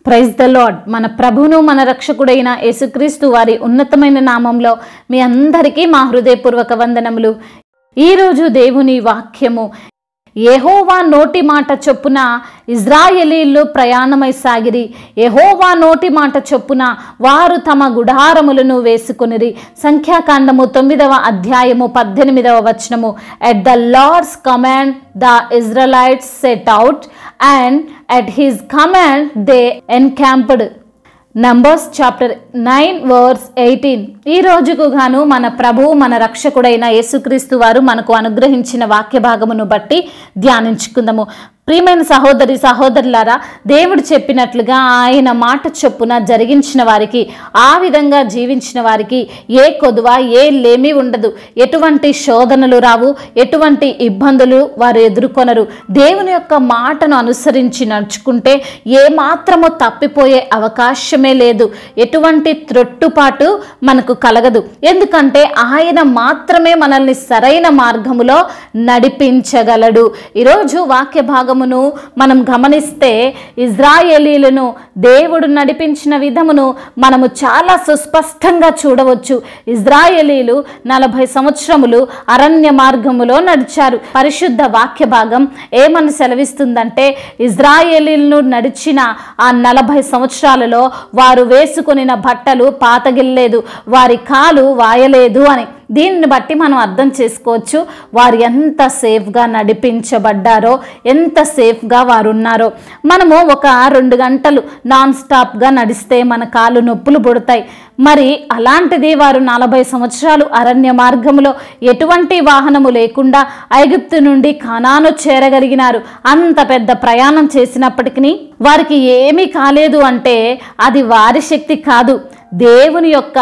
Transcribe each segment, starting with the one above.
praise the lord మన ప్రభును మన రక్షకుడైన యేసుక్రీస్తు వారి ఉన్నతమైన నామంలో మీ అందరికీ మా హృదయపూర్వక వందనములు ఈరోజు దేవుని వాక్యము యెహోవా నోటి మాట చొప్పున ఇజ్రాయేలీలు ప్రయాణమై సాగిరి యెహోవా నోటి మాట చొప్పున వారు తమ గుడారములను వేసుకొనిరి సంఖ్యాకాండము తొమ్మిదవ అధ్యాయము పద్దెనిమిదవ వచనము at the Lord's command the Israelites set out and at his command they encamped Numbers chapter nine verse eighteen ఈ రోజుకు గాను మన ప్రభువు మన రక్షకుడైన యేసుక్రీస్తు వారు మనకు అనుగ్రహించిన వాక్య భాగమును బట్టి ధ్యానించుకుందాము ప్రియమైన సహోదరి సహోదరులారా దేవుడు చెప్పినట్లుగా ఆయన మాట చొప్పున జరిగించిన వారికి ఆ విధంగా జీవించిన వారికి ఏ కొదువ ఏ లేమి ఉండదు ఎటువంటి శోధనలు రావు ఎటువంటి ఇబ్బందులు వారు ఎదుర్కొనరు దేవుని యొక్క మాటను అనుసరించి నడుచుకుంటే ఏ మాత్రము తప్పిపోయే అవకాశమే లేదు ఎటువంటి త్రొట్టుపాటు మనకు కలగదు ఎందుకంటే ఆయన మాత్రమే మనల్ని సరైన మార్గములో నడిపించగలడు ఈరోజు వాక్య భాగమును మనం గమనిస్తే ఇజ్రాయేలీలను దేవుడు నడిపించిన విధమును మనము చాలా సుస్పష్టంగా చూడవచ్చు ఇజ్రాయేలీలు నలభై సంవత్సరములు అరణ్య మార్గములో నడిచారు పరిశుద్ధ వాక్య భాగం ఏమని సెలవిస్తుందంటే ఇజ్రాయేలీలను నడిచిన ఆ నలభై సంవత్సరాలలో వారు వేసుకొనిన బట్టలు పాతగిల్లేదు వారి కాలు వాయలేదు అని దీన్ని బట్టి మనం అర్థం చేసుకోవచ్చు వారు ఎంత సేఫ్గా నడిపించబడ్డారో ఎంత సేఫ్గా వారు ఉన్నారో మనము ఒక రెండు గంటలు నాన్ స్టాప్గా నడిస్తే మన కాళ్ళు నొప్పులు పుడతాయి మరి అలాంటిది వారు నలభై సంవత్సరాలు అరణ్య మార్గములో ఎటువంటి వాహనము లేకుండా ఐగుప్తు నుండి కనాను చేరగలిగినారు అంత పెద్ద ప్రయాణం చేసినప్పటికీ వారికి ఏమీ కాలేదు అంటే అది వారి శక్తి కాదు దేవుని యొక్క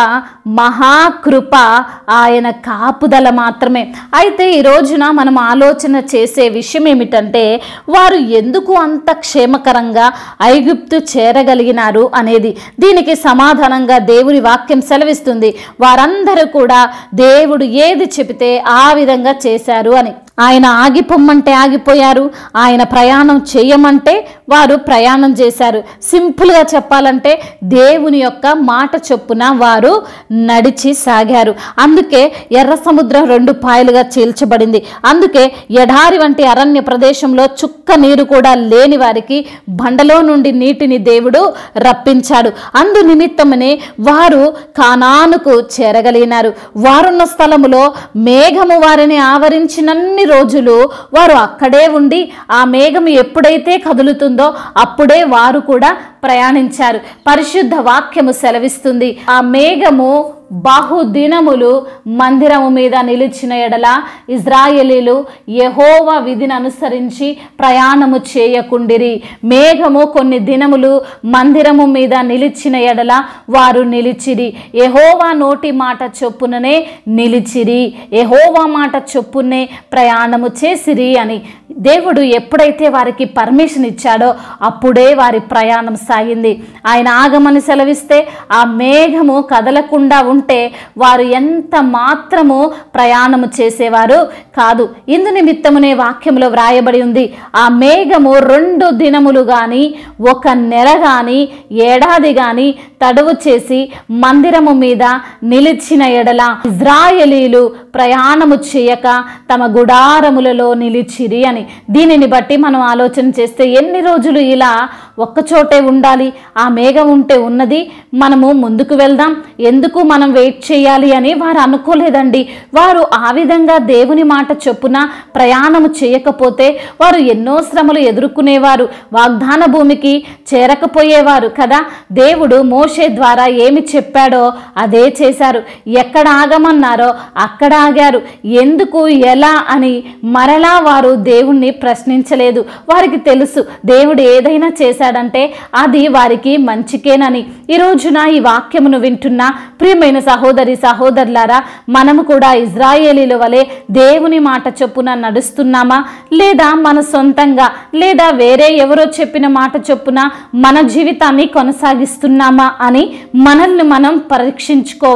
మహాకృప ఆయన కాపుదల మాత్రమే అయితే ఈ రోజున మనం ఆలోచన చేసే విషయం ఏమిటంటే వారు ఎందుకు అంత క్షేమకరంగా ఐగుప్తు చేరగలిగినారు అనేది దీనికి సమాధానంగా దేవుని వాక్యం సెలవిస్తుంది వారందరూ కూడా దేవుడు ఏది చెబితే ఆ విధంగా చేశారు అని ఆయన ఆగిపోమ్మంటే ఆగిపోయారు ఆయన ప్రయాణం చేయమంటే వారు ప్రయాణం చేశారు సింపుల్గా చెప్పాలంటే దేవుని యొక్క మాట చొప్పున వారు నడిచి సాగారు అందుకే ఎర్ర సముద్రం రెండు పాయలుగా చీల్చబడింది అందుకే ఎడారి వంటి అరణ్య ప్రదేశంలో చుక్క నీరు కూడా లేని వారికి బండలో నుండి నీటిని దేవుడు రప్పించాడు అందు నిమిత్తమనే వారు కానానుకు చేరగలిగినారు వారున్న స్థలములో మేఘము వారిని ఆవరించినన్ని రోజులు వారు అక్కడే ఉండి ఆ మేఘం ఎప్పుడైతే కదులుతుందో అప్పుడే వారు కూడా ప్రయాణించారు పరిశుద్ధ వాక్యము సెలవిస్తుంది ఆ మేఘము బహుదినములు మందిరము మీద నిలిచిన ఎడల ఇజ్రాయేలీలు యహోవ విధిని అనుసరించి ప్రయాణము చేయకుండిరి మేఘము కొన్ని దినములు మందిరము మీద నిలిచిన ఎడల వారు నిలిచిరి యహోవా నోటి మాట చొప్పుననే నిలిచిరి యహోవా మాట చొప్పునే ప్రయాణము చేసిరి అని దేవుడు ఎప్పుడైతే వారికి పర్మిషన్ ఇచ్చాడో అప్పుడే వారి ప్రయాణం సాగింది ఆయన ఆగమని సెలవిస్తే ఆ మేఘము కదలకుండా ఉంటే వారు ఎంత మాత్రము ప్రయాణము చేసేవారు కాదు ఇందు నిమిత్తమునే వాక్యంలో వ్రాయబడి ఉంది ఆ మేఘము రెండు దినములు కానీ ఒక నెల కానీ ఏడాది కానీ తడువు చేసి మందిరము మీద నిలిచిన ఎడల ఇజ్రాయలీలు ప్రయాణము చేయక తమ గుడారములలో నిలిచిరి అని దీనిని బట్టి మనం ఆలోచన చేస్తే ఎన్ని రోజులు ఇలా ఒక్కచోటే ఉండాలి ఆ మేఘం ఉంటే ఉన్నది మనము ముందుకు వెళ్దాం ఎందుకు మనం వెయిట్ చేయాలి అని వారు అనుకోలేదండి వారు ఆ విధంగా దేవుని మాట చొప్పున ప్రయాణము చేయకపోతే వారు ఎన్నో శ్రమలు ఎదుర్కొనేవారు వాగ్దాన భూమికి చేరకపోయేవారు కదా దేవుడు మోషే ద్వారా ఏమి చెప్పాడో అదే చేశారు ఎక్కడ ఆగమన్నారో అక్కడ ఆగారు ఎందుకు ఎలా అని మరలా వారు దేవుణ్ణి ప్రశ్నించలేదు వారికి తెలుసు దేవుడు ఏదైనా చేశాడంటే అది వారికి మంచికేనని ఈ రోజున ఈ వాక్యమును వింటున్న ప్రియమైన సహోదరి సహోదరులారా మనము కూడా ఇజ్రాయేలీల వలె దేవుని మాట చొప్పున నడుస్తున్నామా లేదా మన సొంతంగా లేదా వేరే ఎవరో చెప్పిన మాట చొప్పున మన జీవితాన్ని కొనసాగిస్తున్నామా అని మనల్ని మనం పరీక్షించుకోవాలి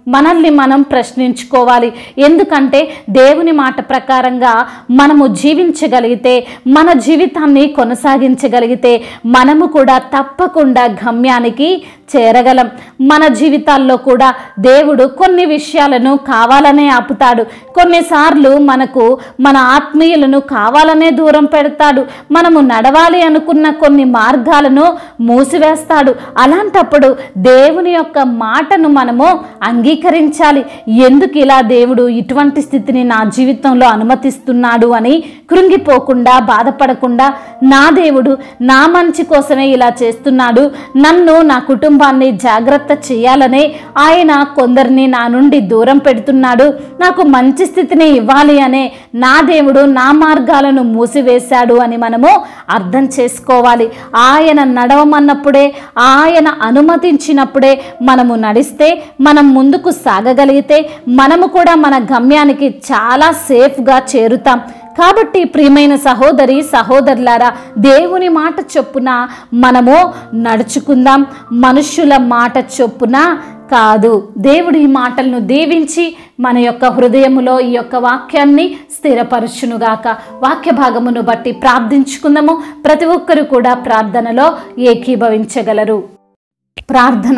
మనల్ని మనం ప్రశ్నించుకోవాలి ఎందుకంటే దేవుని మాట ప్రకారంగా మనము జీవించగలిగితే మన జీవితాన్ని కొనసాగించగలిగితే మనము కూడా తప్పకుండా గమ్యానికి చేరగలం మన జీవితాల్లో కూడా దేవుడు కొన్ని విషయాలను కావాలనే ఆపుతాడు కొన్నిసార్లు మనకు మన ఆత్మీయులను కావాలనే దూరం పెడతాడు మనము నడవాలి అనుకున్న కొన్ని మార్గాలను మూసివేస్తాడు అలాంటప్పుడు దేవుని యొక్క మాటను మనము అంగీకరించాలి ఎందుకు ఇలా దేవుడు ఇటువంటి స్థితిని నా జీవితంలో అనుమతిస్తున్నాడు అని కృంగిపోకుండా బాధపడకుండా నా దేవుడు నా మంచి కోసమే ఇలా చేస్తున్నాడు నన్ను నా కుటుంబాన్ని జాగ్రత్త చేయాలనే ఆయన కొందరిని నా నుండి దూరం పెడుతున్నాడు నాకు మంచి స్థితిని ఇవ్వాలి అనే నా దేవుడు నా మార్గాలను మూసివేశాడు అని మనము అర్థం చేసుకోవాలి ఆయన నడవమన్నప్పుడే ఆయన అనుమతించినప్పుడే మనము నడిస్తే మనం ముందుకు సాగగలిగితే మనము కూడా మన గమ్యానికి చాలా సేఫ్గా చేరుతాం కాబట్టి ప్రియమైన సహోదరి సహోదరులారా దేవుని మాట చొప్పున మనము నడుచుకుందాం మనుషుల మాట చొప్పున కాదు దేవుడి మాటలను దీవించి మన యొక్క హృదయములో ఈ యొక్క వాక్యాన్ని స్థిరపరచునుగాక వాక్య భాగమును బట్టి ప్రార్థించుకుందాము ప్రతి ఒక్కరు కూడా ప్రార్థనలో ఏకీభవించగలరు ప్రార్థన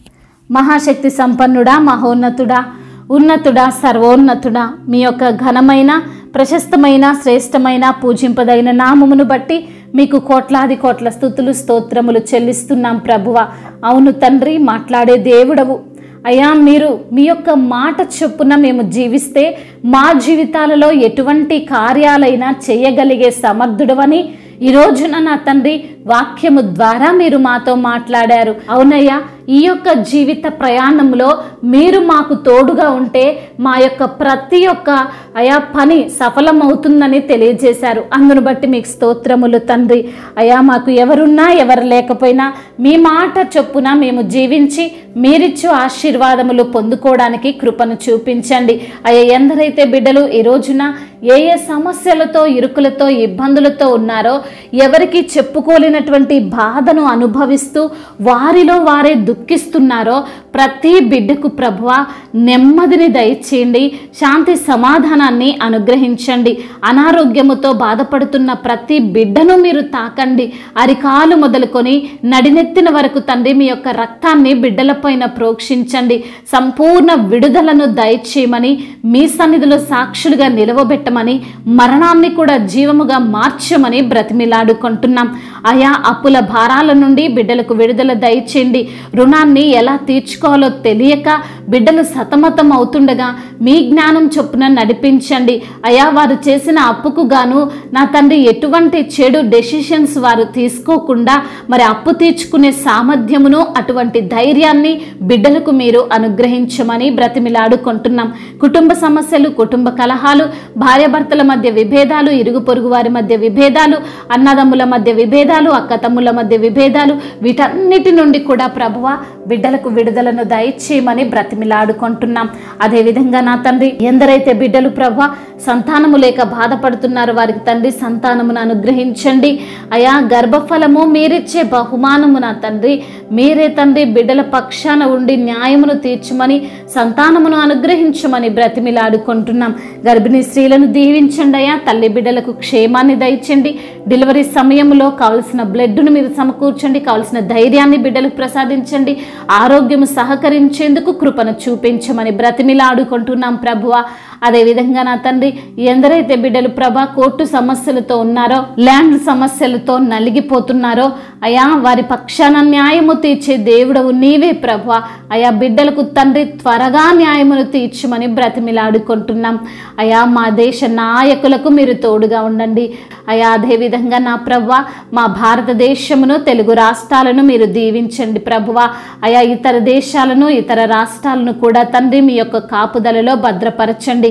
మహాశక్తి సంపన్నుడా మహోన్నతుడా ఉన్నతుడా సర్వోన్నతుడా మీ యొక్క ఘనమైన ప్రశస్తమైన శ్రేష్టమైన పూజింపదగిన నామమును బట్టి మీకు కోట్లాది కోట్ల స్థుతులు స్తోత్రములు చెల్లిస్తున్నాం ప్రభువ అవును తండ్రి మాట్లాడే దేవుడవు అయ్యా మీరు మీ యొక్క మాట చొప్పున మేము జీవిస్తే మా జీవితాలలో ఎటువంటి కార్యాలైనా చేయగలిగే సమర్థుడవని ఈ రోజున నా తండ్రి వాక్యము ద్వారా మీరు మాతో మాట్లాడారు అవునయ్యా ఈ యొక్క జీవిత ప్రయాణంలో మీరు మాకు తోడుగా ఉంటే మా యొక్క ప్రతి ఒక్క అయా పని సఫలమవుతుందని తెలియజేశారు అందును బట్టి మీకు స్తోత్రములు తండ్రి అయా మాకు ఎవరున్నా ఎవరు లేకపోయినా మీ మాట చొప్పున మేము జీవించి మీరిచ్చు ఆశీర్వాదములు పొందుకోవడానికి కృపను చూపించండి అయ్యా ఎందరైతే బిడ్డలు ఈ రోజున ఏ ఏ సమస్యలతో ఇరుకులతో ఇబ్బందులతో ఉన్నారో ఎవరికి చెప్పుకోలేనటువంటి బాధను అనుభవిస్తూ వారిలో వారే దుఃఖిస్తున్నారో ప్రతి బిడ్డకు ప్రభువ నెమ్మదిని దయచేయండి శాంతి సమాధానాన్ని అనుగ్రహించండి అనారోగ్యముతో బాధపడుతున్న ప్రతి బిడ్డను మీరు తాకండి అరికాలు మొదలుకొని నడినెత్తిన వరకు తండ్రి మీ యొక్క రక్తాన్ని బిడ్డలపైన ప్రోక్షించండి సంపూర్ణ విడుదలను దయచేయమని మీ సన్నిధిలో సాక్షులుగా నిలవబెట్టమని మరణాన్ని కూడా జీవముగా మార్చమని బ్రతిమిలాడుకుంటున్నాం ఆయా అప్పుల భారాల నుండి బిడ్డలకు విడుదల దయచేయండి రుణాన్ని ఎలా తీర్చుకోవాలో తెలియక బిడ్డలు సతమతం అవుతుండగా మీ జ్ఞానం చొప్పున నడిపించండి అయా వారు చేసిన అప్పుకు గాను నా తండ్రి ఎటువంటి చెడు డెసిషన్స్ వారు తీసుకోకుండా మరి అప్పు తీర్చుకునే సామర్థ్యమును అటువంటి ధైర్యాన్ని బిడ్డలకు మీరు అనుగ్రహించమని బ్రతిమిలాడుకుంటున్నాం కుటుంబ సమస్యలు కుటుంబ కలహాలు భార్యాభర్తల మధ్య విభేదాలు ఇరుగు పొరుగు వారి మధ్య విభేదాలు అన్నదమ్ముల మధ్య విభేదాలు అక్కతమ్ముల మధ్య విభేదాలు వీటన్నిటి నుండి కూడా ప్రభువ బిడ్డలకు విడుదలను దయచేయమని బ్రతిమిలాడుకుంటున్నాం అదేవిధంగా నా తండ్రి ఎందరైతే బిడ్డలు ప్రభు సంతానము లేక బాధపడుతున్నారో వారికి తండ్రి సంతానమును అనుగ్రహించండి అయా గర్భఫలము మీరిచ్చే బహుమానము నా తండ్రి మీరే తండ్రి బిడ్డల పక్షాన ఉండి న్యాయమును తీర్చమని సంతానమును అనుగ్రహించమని బ్రతిమిలాడుకుంటున్నాం గర్భిణీ స్త్రీలను దీవించండి అయ్యా తల్లి బిడ్డలకు క్షేమాన్ని దయచండి డెలివరీ సమయంలో కావలసిన బ్లడ్ను మీరు సమకూర్చండి కావలసిన ధైర్యాన్ని బిడ్డలకు ప్రసాదించండి ఆరోగ్యము సహకరించేందుకు కృపను చూపించమని బ్రతిమిలాడుకుంటున్నాం ప్రభువ అదేవిధంగా నా తండ్రి ఎందరైతే బిడ్డలు ప్రభా కోర్టు సమస్యలతో ఉన్నారో ల్యాండ్ సమస్యలతో నలిగిపోతున్నారో అయా వారి పక్షాన న్యాయము తీర్చే దేవుడవు నీవే ప్రభా అయా బిడ్డలకు తండ్రి త్వరగా న్యాయమును తీర్చమని బ్రతిమిలాడుకుంటున్నాం అయా మా దేశ నాయకులకు మీరు తోడుగా ఉండండి అయా అదేవిధంగా నా ప్రభా మా భారతదేశమును తెలుగు రాష్ట్రాలను మీరు దీవించండి ప్రభువ అయా ఇతర దేశాలను ఇతర రాష్ట్రాలను కూడా తండ్రి మీ యొక్క కాపుదలలో భద్రపరచండి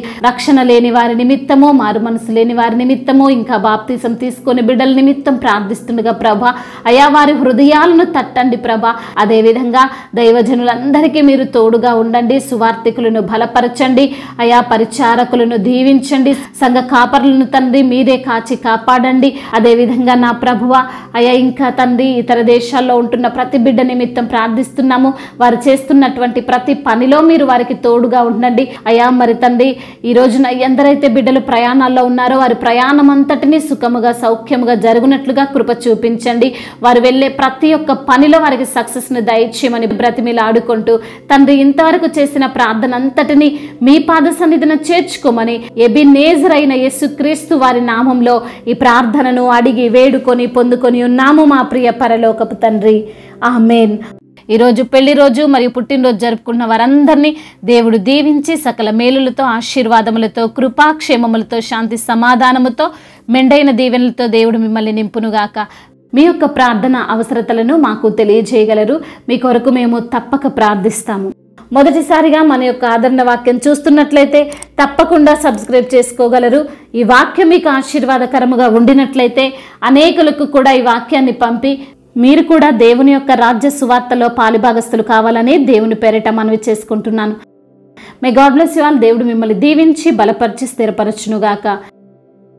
రక్షణ లేని వారి నిమిత్తము మారు మనసు లేని వారి నిమిత్తము ఇంకా బాప్తీసం తీసుకొని బిడ్డల నిమిత్తం ప్రార్థిస్తుండగా ప్రభ అయా వారి హృదయాలను తట్టండి ప్రభ అదేవిధంగా దైవజనులందరికీ మీరు తోడుగా ఉండండి సువార్థికులను బలపరచండి అయా పరిచారకులను దీవించండి సంఘ కాపరులను తండ్రి మీరే కాచి కాపాడండి అదేవిధంగా నా ప్రభువ అయా ఇంకా తండ్రి ఇతర దేశాల్లో ఉంటున్న ప్రతి బిడ్డ నిమిత్తం ప్రార్థిస్తున్నాము వారు చేస్తున్నటువంటి ప్రతి పనిలో మీరు వారికి తోడుగా ఉండండి అయా మరి తండ్రి ఈ రోజున ఎందరైతే బిడ్డలు ప్రయాణాల్లో ఉన్నారో వారి ప్రయాణం అంతటినీ సుఖముగా సౌఖ్యముగా జరుగునట్లుగా కృప చూపించండి వారు వెళ్ళే ప్రతి ఒక్క పనిలో వారికి సక్సెస్ను దయచేయమని బ్రతిమిలా ఆడుకుంటూ తండ్రి ఇంతవరకు చేసిన ప్రార్థన అంతటిని మీ పాద సన్నిధిన చేర్చుకోమని ఎబినేజర్ అయిన యేసుక్రీస్తు వారి నామంలో ఈ ప్రార్థనను అడిగి వేడుకొని పొందుకొని ఉన్నాము మా ప్రియ పరలోకపు తండ్రి ఆమెన్ ఈరోజు పెళ్లి రోజు మరియు పుట్టినరోజు జరుపుకున్న వారందరినీ దేవుడు దీవించి సకల మేలులతో ఆశీర్వాదములతో కృపాక్షేమములతో శాంతి సమాధానముతో మెండైన దీవెనలతో దేవుడు మిమ్మల్ని నింపునుగాక మీ యొక్క ప్రార్థన అవసరతలను మాకు తెలియజేయగలరు మీ కొరకు మేము తప్పక ప్రార్థిస్తాము మొదటిసారిగా మన యొక్క ఆదరణ వాక్యం చూస్తున్నట్లయితే తప్పకుండా సబ్స్క్రైబ్ చేసుకోగలరు ఈ వాక్యం మీకు ఆశీర్వాదకరముగా ఉండినట్లయితే అనేకులకు కూడా ఈ వాక్యాన్ని పంపి మీరు కూడా దేవుని యొక్క రాజ్య సువార్తలో పాలిభాగస్తులు కావాలని దేవుని పేరిట మనవి చేసుకుంటున్నాను may God bless you all దేవుడు మిమ్మల్ని దీవించి బలపరిచి స్థిరపరచునుగాక